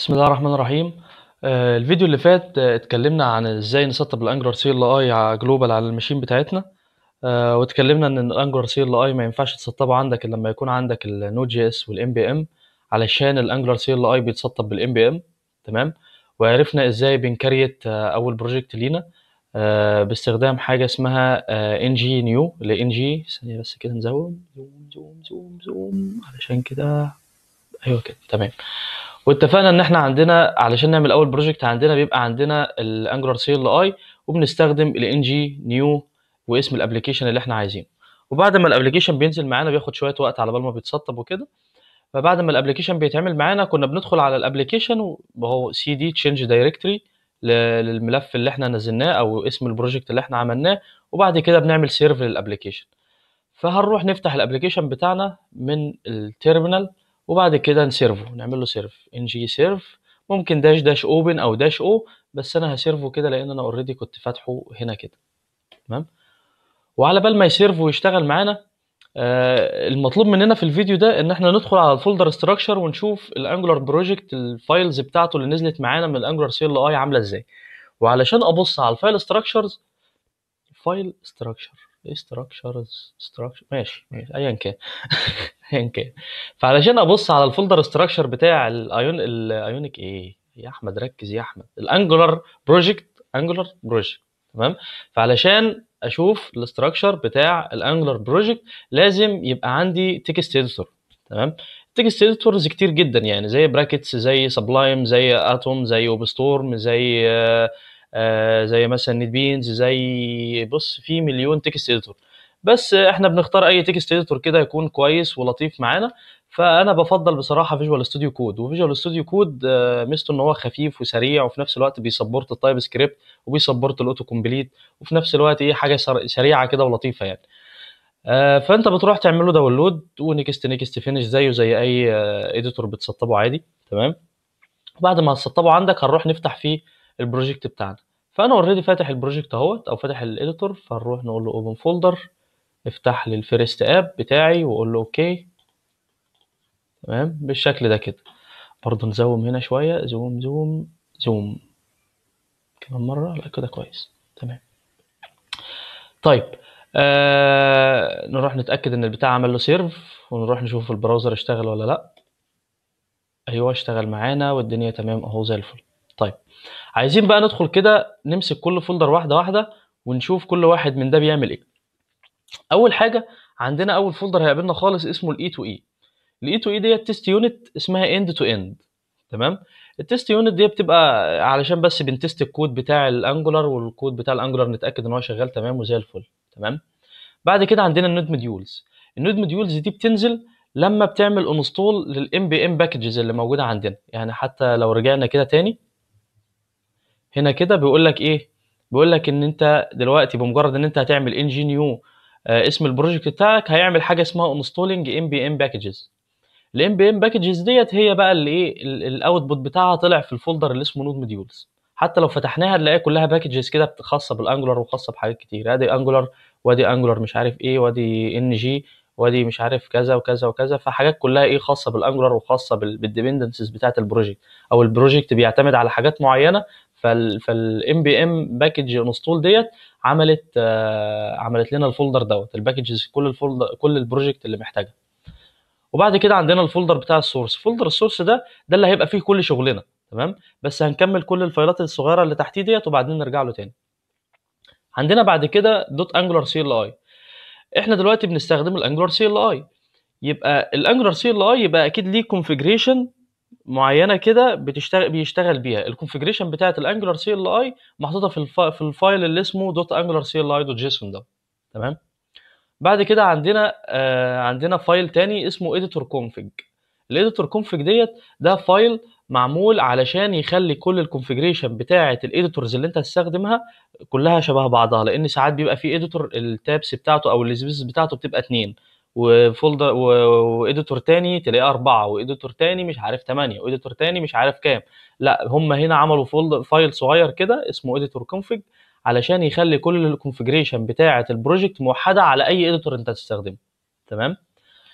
بسم الله الرحمن الرحيم آه، الفيديو اللي فات آه، اتكلمنا عن ازاي نسطب الانجلر سي ال اي على جلوبال على الماشين بتاعتنا آه، واتكلمنا ان الانجلر سي ال اي ما ينفعش تسطبه عندك الا لما يكون عندك النود جي اس والام بي ام علشان الانجلر سي ال اي بيتسطب بالام بي ام تمام وعرفنا ازاي بنكريت آه، اول بروجكت لينا آه، باستخدام حاجه اسمها ان جي نيو اللي ان جي ثانيه بس كده نزوم زوم زوم زوم زوم علشان كده ايوه كده تمام واتفقنا ان احنا عندنا علشان نعمل اول بروجكت عندنا بيبقى عندنا الانجلر سي ال اي وبنستخدم الان جي نيو واسم الابلكيشن اللي احنا عايزينه وبعد ما الابلكيشن بينزل معانا بياخد شويه وقت على بال ما بيتسطب وكده فبعد ما الابلكيشن بيتعمل معانا كنا بندخل على الابلكيشن وهو سي دي تشينج دايركتوري للملف اللي احنا نزلناه او اسم البروجكت اللي احنا عملناه وبعد كده بنعمل سيرف للابلكيشن فهنروح نفتح الابلكيشن بتاعنا من التيرمينال وبعد كده نسيرفه نعمل له سيرف ان جي سيرف ممكن داش داش اوبن او داش او بس انا هسيرفه كده لان انا اوريدي كنت فاتحه هنا كده تمام وعلى بال ما يسيرف ويشتغل معانا آه المطلوب مننا في الفيديو ده ان احنا ندخل على الفولدر ستراكشر ونشوف الانجولار بروجكت الفايلز بتاعته اللي نزلت معانا من الانجولار سي ال اي عامله ازاي وعلشان ابص على الفايل ستراكشرز فايل ستراكشر ايه ستراكشرز ستراكشر ماشي ماشي ايا كان ايا كان فعلشان ابص على الفولدر ستراكشر بتاع الايون الايونيك ايه يا احمد ركز يا احمد الانجولار بروجكت انجولار بروجكت تمام فعلشان اشوف الاستراكشر بتاع الانجولار بروجكت لازم يبقى عندي تكست اديتور تمام تكست اديتورز كتير جدا يعني زي براكتس زي سبلايم زي اتوم زي اوبستورم زي آه آه زي مثلا نيت بينز زي بص في مليون تكست اديتور بس احنا بنختار اي تكست اديتور كده يكون كويس ولطيف معانا فانا بفضل بصراحه فيجوال ستوديو كود وفيجوال ستوديو كود ميزته ان هو خفيف وسريع وفي نفس الوقت بيسبورت التايب سكريبت وبيسبورت الاوتو كومبليت وفي نفس الوقت ايه حاجه سريعه كده ولطيفه يعني آه فانت بتروح تعمل له داونلود ونكست نكست فينش زيه زي اي اديتور بتسطبه عادي تمام بعد ما تسطبه عندك هنروح نفتح فيه البروجكت بتاعنا فانا اوريدي فاتح البروجكت اهوت او فاتح الاديتور فنروح نقول له اوبن فولدر افتح لي الفيرست اب بتاعي واقول له اوكي تمام بالشكل ده كده برضه نزوم هنا شويه زوم زوم زوم كمان مره لا كده كويس تمام طيب آه نروح نتاكد ان البتاع عمل له سيرف ونروح نشوف البراوزر اشتغل ولا لا ايوه اشتغل معانا والدنيا تمام اهو زي الفل طيب عايزين بقى ندخل كده نمسك كل فولدر واحده واحده ونشوف كل واحد من ده بيعمل ايه اول حاجه عندنا اول فولدر هيقابلنا خالص اسمه الاي تو اي الاي تو اي ديت تيست يونت اسمها اند تو اند تمام التيست يونت دي بتبقى علشان بس بنتست الكود بتاع الانجولار والكود بتاع الانجولار نتاكد ان هو شغال تمام وزي الفل تمام بعد كده عندنا النود موديولز النود موديولز دي بتنزل لما بتعمل انستول للام بي ام باكجز اللي موجوده عندنا يعني حتى لو رجعنا كده تاني هنا كده بيقول لك ايه بيقول لك ان انت دلوقتي بمجرد ان انت هتعمل ان جي نيو اسم البروجكت بتاعك هيعمل حاجه اسمها انستولينج ام بي ام باكجز الام بي ام باكجز ديت هي بقى اللي ايه الاوتبوت بتاعها طلع في الفولدر اللي اسمه نود موديولز حتى لو فتحناها نلاقيها كلها باكجز كده خاصه بالانجولار وخاصه بحاجات كتير ادي انجولار وادي انجولار مش عارف ايه وادي ان جي وادي مش عارف كذا وكذا وكذا فحاجات كلها ايه خاصه بالانجولار وخاصه بالديبندنسز بتاعه البروجكت او البروجكت بيعتمد على حاجات معينه فالام بي ام باكج انستول ديت عملت آه عملت لنا الفولدر دوت الباكجز كل الفولدر كل البروجكت اللي محتاجها وبعد كده عندنا الفولدر بتاع السورس فولدر السورس ده ده اللي هيبقى فيه كل شغلنا تمام بس هنكمل كل الفايلات الصغيره اللي تحتيه ديت وبعدين نرجع له تاني عندنا بعد كده دوت انجولار سي ال اي احنا دلوقتي بنستخدم الانجولار سي ال اي يبقى الانجولار سي ال اي يبقى اكيد ليه كونفيجريشن معينه كده بتشتغل بيشتغل بيها الكونفيجريشن بتاعه الانجولار سي ال اي محطوطه في الف... في الفايل اللي اسمه دوت انجولار سي ال اي دوت جيسون ده تمام بعد كده عندنا آه عندنا فايل تاني اسمه editor config الاديتور config ديت ده فايل معمول علشان يخلي كل الكونفيجريشن بتاعه الاديتورز اللي انت هتستخدمها كلها شبه بعضها لان ساعات بيبقى في اديتور التابس بتاعته او السبيس بتاعته بتبقى اتنين وفولدر واديتور تاني تلاقيه أربعة واديتور تاني مش عارف تمانية واديتور تاني مش عارف كام لا هم هنا عملوا فولدر فايل صغير كده اسمه اديتور config علشان يخلي كل الكونفيجريشن بتاعه البروجكت موحده على اي اديتور انت هتستخدمه تمام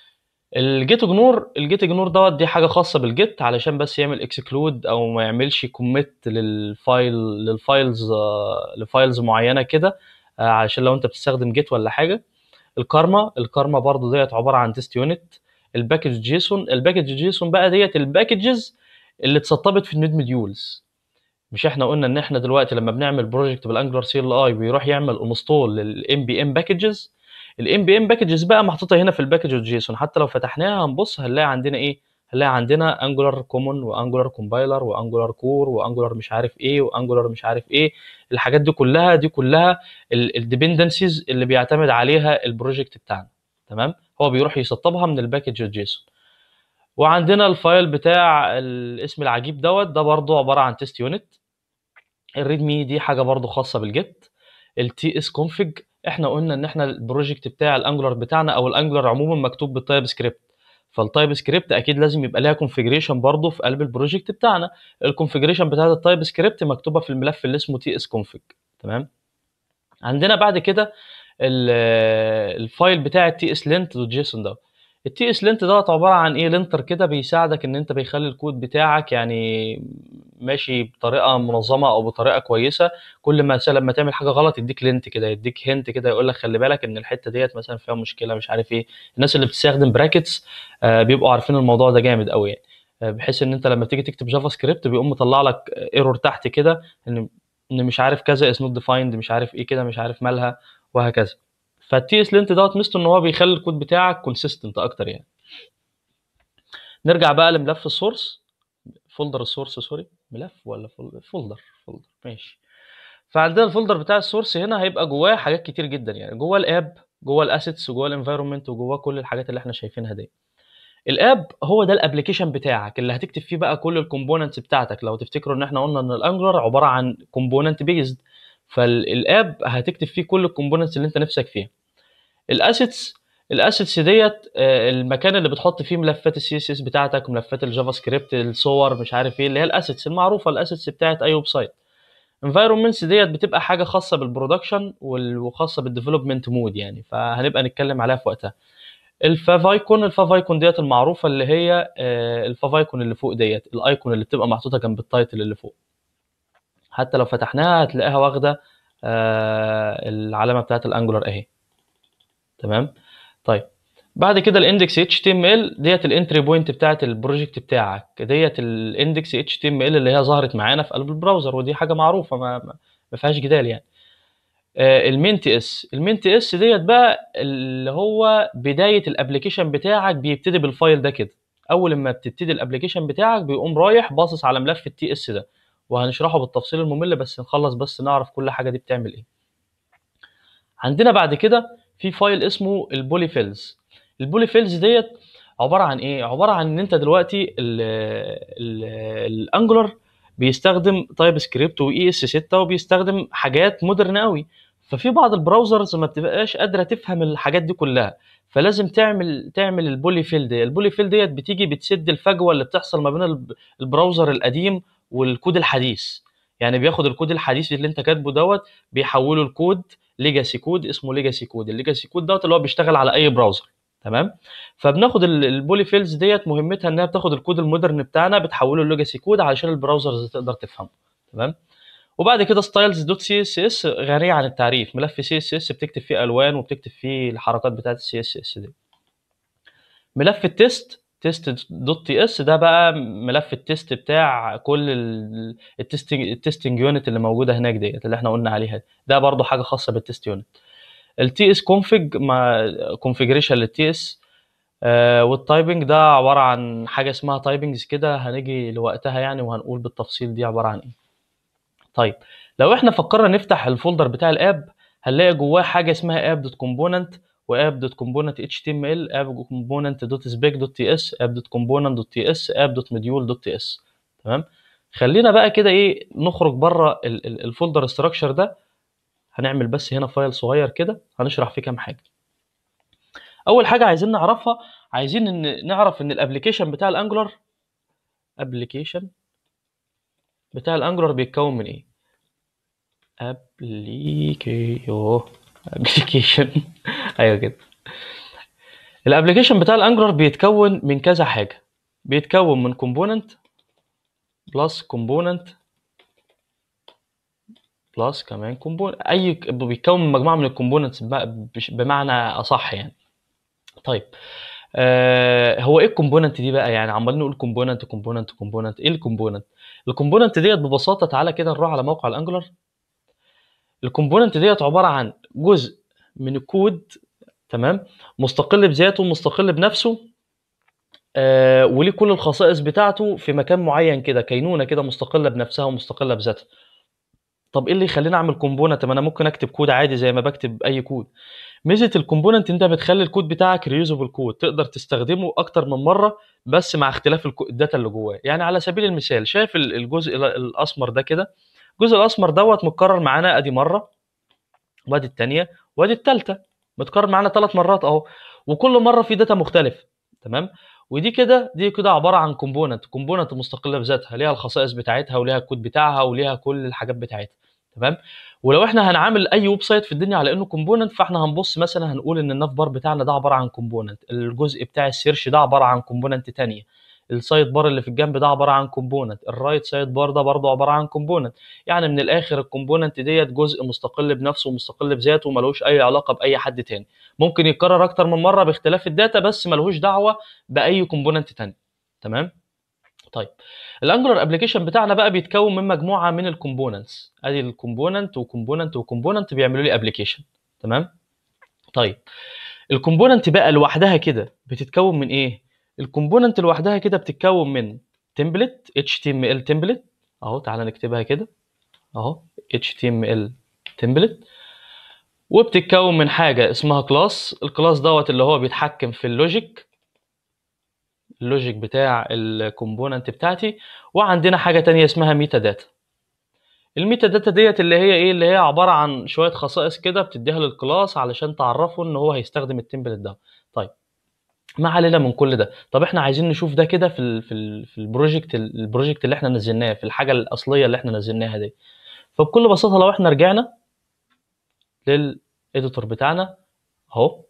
الجيت اجنور الجيت اجنور دوت دي حاجه خاصه بالجيت علشان بس يعمل اكسكلود او ما يعملش كوميت للفايل للفايلز آه، لفايلز معينه كده آه، علشان لو انت بتستخدم جيت ولا حاجه الكارما الكارما برضو ديت عباره عن تيست يونت الباكج جيسون الباكج جيسون بقى ديت الباكجز اللي اتسطبت في النود مديولز مش احنا قلنا ان احنا دلوقتي لما بنعمل بروجكت بالانجلر سي ال اي بيروح يعمل انستول للام بي ام باكجز الام بي ام باكجز بقى محطوطه هنا في الباكج جيسون حتى لو فتحناها هنبص هنلاقي عندنا ايه هنلاقي عندنا انجولار كومون وانجولار كومبايلر وانجولار كور وانجولار مش عارف ايه وانجولار مش عارف ايه الحاجات دي كلها دي كلها الديبندنسيز اللي بيعتمد عليها البروجكت بتاعنا تمام هو بيروح يسطبها من الباكج جيسون وعندنا الفايل بتاع الاسم العجيب دوت ده برضو عباره عن تيست يونت الريد مي دي حاجه برضو خاصه بالجيت التي اس كونفج احنا قلنا ان احنا البروجكت بتاع الانجلر بتاعنا او الانجلر عموما مكتوب بالتايب سكريبت فالتايب سكريبت اكيد لازم يبقى ليها كونفجريشن برضه في قلب البروجكت بتاعنا الكونفجريشن بتاعت التايب سكريبت مكتوبه في الملف اللي اسمه تي اس كونفج تمام عندنا بعد كده الفايل بتاع التي اس لينت دوت جيسون ده التي اس لينت دوت عباره عن ايه لينتر كده بيساعدك ان انت بيخلي الكود بتاعك يعني ماشي بطريقه منظمه او بطريقه كويسه كل ما لما تعمل حاجه غلط يديك لينت كده يديك هنت كده يقول لك خلي بالك ان الحته ديت مثلا فيها مشكله مش عارف ايه الناس اللي بتستخدم براكتس آه بيبقوا عارفين الموضوع ده جامد قوي يعني آه بحيث ان انت لما تيجي تكتب جافا سكريبت بيقوم مطلع لك ايرور تحت كده ان ان مش عارف كذا از نوت ديفايند مش عارف ايه كده مش عارف مالها وهكذا فالتي اس لينت دوت ميزته ان هو بيخلي الكود بتاعك كونسيستنت اكتر يعني نرجع بقى لملف السورس فولدر السورس سوري ملف ولا فولدر فولدر فولدر ماشي فعندنا الفولدر بتاع السورس هنا هيبقى جواه حاجات كتير جدا يعني جوه الاب جوه الاسيتس وجوه الانفايرمنت وجوه كل الحاجات اللي احنا شايفينها دي الاب هو ده الابلكيشن بتاعك اللي هتكتب فيه بقى كل الكومبوننتس بتاعتك لو تفتكروا ان احنا قلنا ان الانجلر عباره عن كومبوننت بيزد فالاب هتكتب فيه كل الكومبوننتس اللي انت نفسك فيها الاسيتس الاسيتس ديت المكان اللي بتحط فيه ملفات السي اس اس بتاعتك ملفات الجافا سكريبت الصور مش عارف ايه اللي هي الاسيتس المعروفه الاسيتس بتاعت اي ويب سايت انفايرمنتس ديت بتبقى حاجه خاصه بالبرودكشن وخاصه بالديفلوبمنت مود يعني فهنبقى نتكلم عليها في وقتها الفافايكون الفافايكون ديت المعروفه اللي هي الفافايكون اللي فوق ديت الايكون اللي بتبقى محطوطه جنب التايتل اللي فوق حتى لو فتحناها هتلاقيها واخده العلامه بتاعت الانجولار اهي تمام طيب بعد كده الاندكس اتش تي ام ال ديت الانتري بوينت بتاعت البروجكت بتاعك ديت الاندكس اتش تي ام ال اللي هي ظهرت معانا في قلب البراوزر ودي حاجه معروفه ما, ما فيهاش جدال يعني آه المين تي اس المين تي اس ديت بقى اللي هو بدايه الابلكيشن بتاعك بيبتدي بالفايل ده كده اول ما بتبتدي الابلكيشن بتاعك بيقوم رايح باصص على ملف التي اس ده وهنشرحه بالتفصيل الممل بس نخلص بس نعرف كل حاجه دي بتعمل ايه عندنا بعد كده في فايل اسمه البولي فيلز البولي فيلز ديت عباره عن ايه عباره عن ان انت دلوقتي الانجلر بيستخدم تايب سكريبت واي اس 6 وبيستخدم حاجات مودرن قوي ففي بعض البراوزرز ما بتبقاش قادره تفهم الحاجات دي كلها فلازم تعمل تعمل البولي فيل دي البولي فيل ديت بتيجي بتسد الفجوه اللي بتحصل ما بين البراوزر القديم والكود الحديث يعني بياخد الكود الحديث اللي انت كاتبه دوت بيحوله لكود ليجاسي كود اسمه ليجاسي كود الليجاسي كود دوت اللي هو بيشتغل على اي براوزر تمام فبناخد البولي فيلز ديت مهمتها انها بتاخد الكود المودرن بتاعنا بتحوله لليجاسي كود علشان البراوزرز تقدر تفهمه تمام وبعد كده ستايلز دوت سي اس اس غني عن التعريف ملف سي اس اس بتكتب فيه الوان وبتكتب فيه الحركات بتاعت السي اس اس دي ملف التست تيست دوت تي اس ده بقى ملف التست بتاع كل التستنج التستنج يونت اللي موجوده هناك ديت اللي احنا قلنا عليها ده برضو حاجه خاصه بالتست يونت التي اس كونفج مع كونفجريشن للتي اس والتايبنج ده عباره عن حاجه اسمها تايبنجز كده هنيجي لوقتها يعني وهنقول بالتفصيل دي عباره عن ايه طيب لو احنا فكرنا نفتح الفولدر بتاع الاب هنلاقي جواه حاجه اسمها اب دوت كومبوننت واب دوت كومبوننت اتش تي ام ال اب كومبوننت دوت سبيك دوت تي اس اب دوت كومبوننت دوت تي اس اب دوت مديول دوت تي اس تمام خلينا بقى كده ايه نخرج بره الفولدر ستراكشر ده هنعمل بس هنا فايل صغير كده هنشرح فيه كام حاجه اول حاجه عايزين نعرفها عايزين ان نعرف ان الابلكيشن بتاع الانجولار ابلكيشن بتاع الانجولار بيتكون من ايه ابليكيو ابلكيشن ايوه كده الابلكيشن بتاع الانجلر بيتكون من كذا حاجه بيتكون من كومبوننت بلس كومبوننت بلس كمان كومبوننت اي بيتكون من مجموعه من الكومبوننتس بمعنى اصح يعني طيب آه هو ايه الكومبوننت دي بقى يعني عمالين نقول كومبوننت كومبوننت كومبوننت ايه الكومبوننت الكومبوننت ديت ببساطه تعالى كده نروح على موقع الانجلر الكومبوننت ديت عباره عن جزء من الكود تمام مستقل بذاته مستقل بنفسه آه وليه كل الخصائص بتاعته في مكان معين كده كينونه كده مستقله بنفسها ومستقله بذاتها طب ايه اللي يخليني اعمل كومبوننت ما انا ممكن اكتب كود عادي زي ما بكتب اي كود ميزه الكومبوننت انت بتخلي الكود بتاعك ريوزبل كود تقدر تستخدمه اكتر من مره بس مع اختلاف الداتا اللي جواه يعني على سبيل المثال شايف الجزء الاسمر ده كده الجزء الاسمر دوت متكرر معانا ادي مره وادي الثانيه وادي الثالثه متكرر معانا ثلاث مرات اهو وكل مره في داتا مختلف تمام ودي كده دي كده عباره عن كومبوننت كومبوننت مستقله بذاتها ليها الخصائص بتاعتها وليها الكود بتاعها وليها كل الحاجات بتاعتها تمام ولو احنا هنعامل اي ويب سايت في الدنيا على انه كومبوننت فاحنا هنبص مثلا هنقول ان الناف بار بتاعنا ده عباره عن كومبوننت الجزء بتاع السيرش ده عباره عن كومبوننت ثانيه السايد بار اللي في الجنب ده عباره عن كومبوننت الرايت سايد بار ده برضه عباره عن كومبوننت يعني من الاخر الكومبوننت ديت جزء مستقل بنفسه ومستقل بذاته وملوش اي علاقه باي حد تاني ممكن يتكرر اكتر من مره باختلاف الداتا بس ملوش دعوه باي كومبوننت تاني تمام طيب الانجلر ابلكيشن بتاعنا بقى بيتكون من مجموعه من الكومبوننتس ادي الكومبوننت وكومبوننت وكومبوننت بيعملوا لي ابلكيشن تمام طيب الكومبوننت بقى لوحدها كده بتتكون من ايه الكومبوننت لوحدها كده بتتكون من تمبلت html تمبلت اهو تعالى نكتبها كده اهو html تمبلت وبتتكون من حاجه اسمها كلاس الكلاس دوت اللي هو بيتحكم في اللوجيك اللوجيك بتاع الكومبوننت بتاعتي وعندنا حاجه تانية اسمها ميتا داتا الميتا داتا ديت اللي هي ايه اللي هي عباره عن شويه خصائص كده بتديها للكلاس علشان تعرفه ان هو هيستخدم التمبلت ده طيب ما علينا من كل ده طب احنا عايزين نشوف ده كده في ال في ال في البروجكت البروجكت اللي احنا نزلناه في الحاجه الاصليه اللي احنا نزلناها دي فبكل بساطه لو احنا رجعنا للاديتور بتاعنا اهو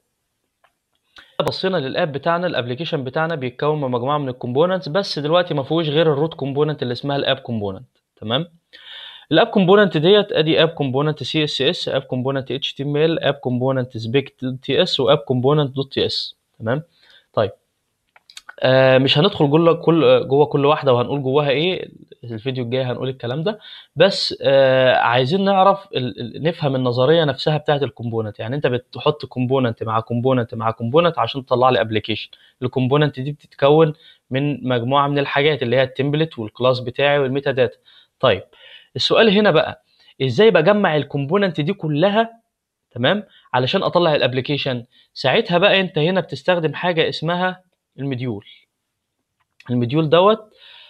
بصينا للاب بتاعنا الابلكيشن بتاعنا بيتكون من مجموعه من الكومبوننتس بس دلوقتي ما فيهوش غير الروت كومبوننت اللي اسمها الاب كومبوننت تمام الاب كومبوننت ديت ادي اب كومبوننت سي اس اس اب كومبوننت اتش تي ام ال اب كومبوننت سبيك تي اس واب كومبوننت دوت تي اس تمام طيب آه مش هندخل جوه كل جوه كل واحده وهنقول جواها ايه الفيديو الجاي هنقول الكلام ده بس آه عايزين نعرف نفهم النظريه نفسها بتاعه الكومبوننت يعني انت بتحط كومبوننت مع كومبوننت مع كومبوننت عشان تطلع لي ابلكيشن الكومبوننت دي بتتكون من مجموعه من الحاجات اللي هي التمبلت والكلاس بتاعي والميتا داتا طيب السؤال هنا بقى ازاي بجمع الكومبوننت دي كلها تمام علشان اطلع الابلكيشن ساعتها بقى انت هنا بتستخدم حاجه اسمها المديول المديول دوت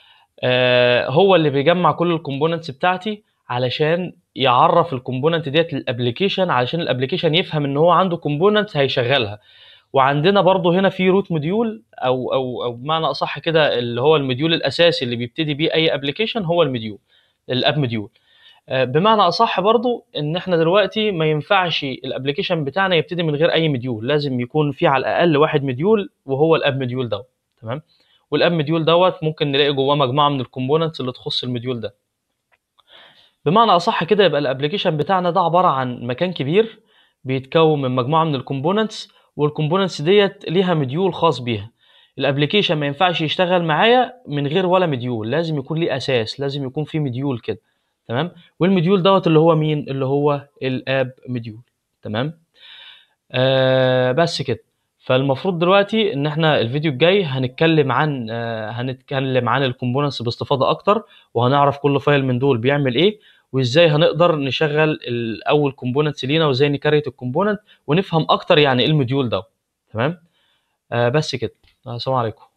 آه هو اللي بيجمع كل الكومبوننتس بتاعتي علشان يعرف الكومبوننت ديت للابلكيشن علشان الابلكيشن يفهم ان هو عنده كومبوننت هيشغلها وعندنا برضو هنا في روت موديول او او او بمعنى اصح كده اللي هو المديول الاساسي اللي بيبتدي بيه اي ابلكيشن هو المديول الاب مديول بمعنى اصح برضو ان احنا دلوقتي ما ينفعش الابلكيشن بتاعنا يبتدي من غير اي مديول لازم يكون في على الاقل واحد مديول وهو الاب مديول دوت تمام والاب مديول دوت ممكن نلاقي جواه مجموعه من الكومبوننتس اللي تخص المديول ده بمعنى اصح كده يبقى الابلكيشن بتاعنا ده عباره عن مكان كبير بيتكون من مجموعه من الكومبوننتس والكومبوننتس ديت ليها مديول خاص بيها الابلكيشن ما ينفعش يشتغل معايا من غير ولا مديول لازم يكون ليه اساس لازم يكون فيه مديول كده تمام والمديول دوت اللي هو مين اللي هو الاب مديول تمام آه بس كده فالمفروض دلوقتي ان احنا الفيديو الجاي هنتكلم عن آه هنتكلم عن الكومبوننتس باستفاضه اكتر وهنعرف كل فايل من دول بيعمل ايه وازاي هنقدر نشغل الاول كومبوننتس لينا وازاي نكريت الكومبوننت ونفهم اكتر يعني ايه المديول ده تمام آه بس كده السلام عليكم